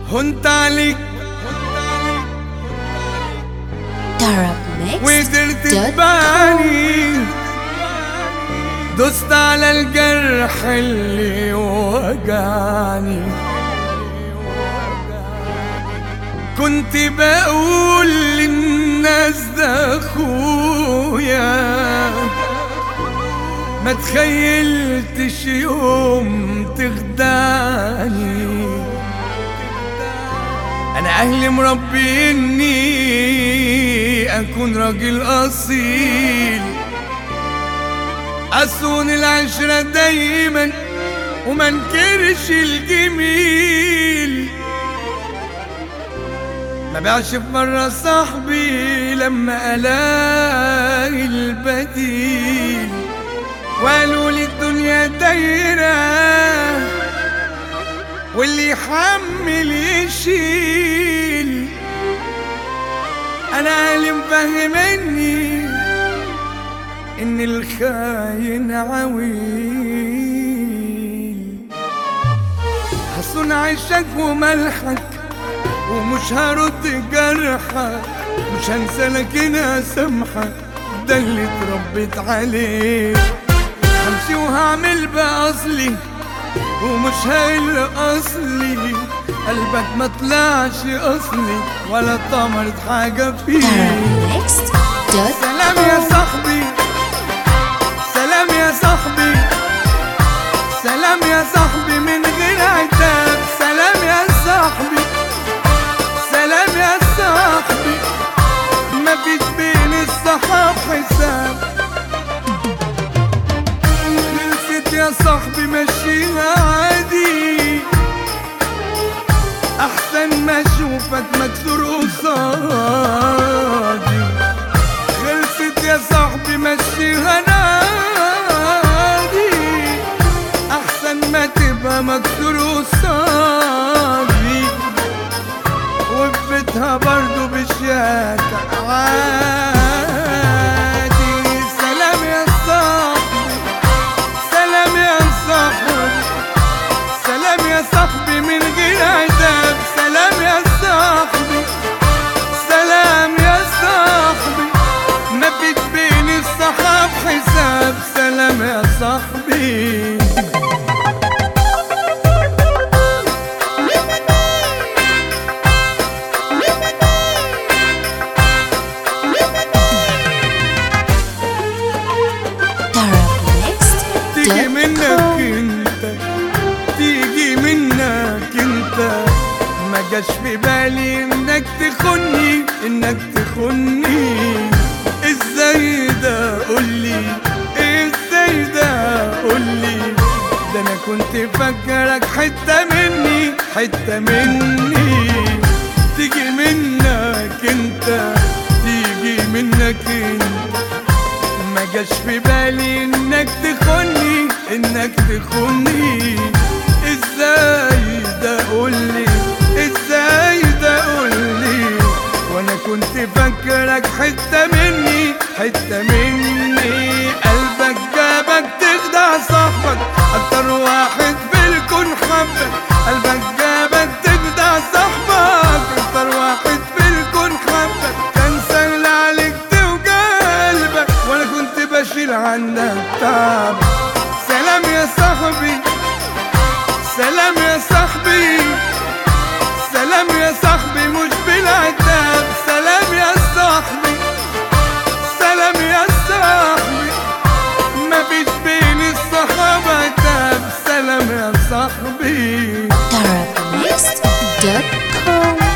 هنت عليك وقدرت تباني دست على الجرح اللي وجعني كنت بقول للناس ده اخويا ما تخيلتش يوم تخدعني انا اهلي مربيني اكون راجل اصيل اصون العشرة دايما وما انكرش الجميل ما بيعش في مرة صاحبي لما الاقي البديل وقالوا لي الدنيا دايره واللي يحمل يشيل انا اللي مفهمني ان الخاين عويل حصون عيشك وملحك ومش هرد جرحك مش هنسى لكن اسامحك ده اللي اتربيت عليه همشي وهعمل باصلي ومش هيل اصلي قلبك ما طلعش اصلي ولا طمرت حاجه فيه سلام يا صاحبي سلام يا صاحبي سلام يا صاحبي من غير عتاب سلام يا صاحبي سلام يا صاحبي ما فيش بين الصحاب حساب خلصت يا صاحبي مشيها عادي احسن ما اشوفك مكسور قصادي خلصت يا صاحبي مشيها نادي احسن ما تبقى مكسور قصادي وفي بيتها برضو بشياكة عادي سلام يا صاحبي سلام يا صاحبي سلام يا صاحبي من غير عتاب سلام يا صاحبي سلام يا صاحبي ما فيش بين الصحاب حساب سلام يا صاحبي تيجي منك انت تيجي منك انت ما جاش في بالي انك تخني انك تخني ازاي ده قولي ازاي ده قولي ده انا كنت فاكرك حتة مني حتة مني تيجي منك انت تيجي منك انت ما جاش في بالي انك تخني انك تخني ازاي ده قولي ازاي ده قولي وانا كنت فاكرك حتة مني حتة مني قلبك جابك تخدع صاحبك اكتر واحد في الكون حبك قلبك جابك تخدع صاحبك اكتر واحد في الكون حبك كان سهل عليك توجع قلبك وانا كنت بشيل عنك تعب سلام يا صاحبي سلام يا صاحبي سلام يا صاحبي مش بالعتاب سلام يا صاحبي سلام يا صاحبي ما فيش بين الصحابة عتاب سلام يا صاحبي Darabmixed.com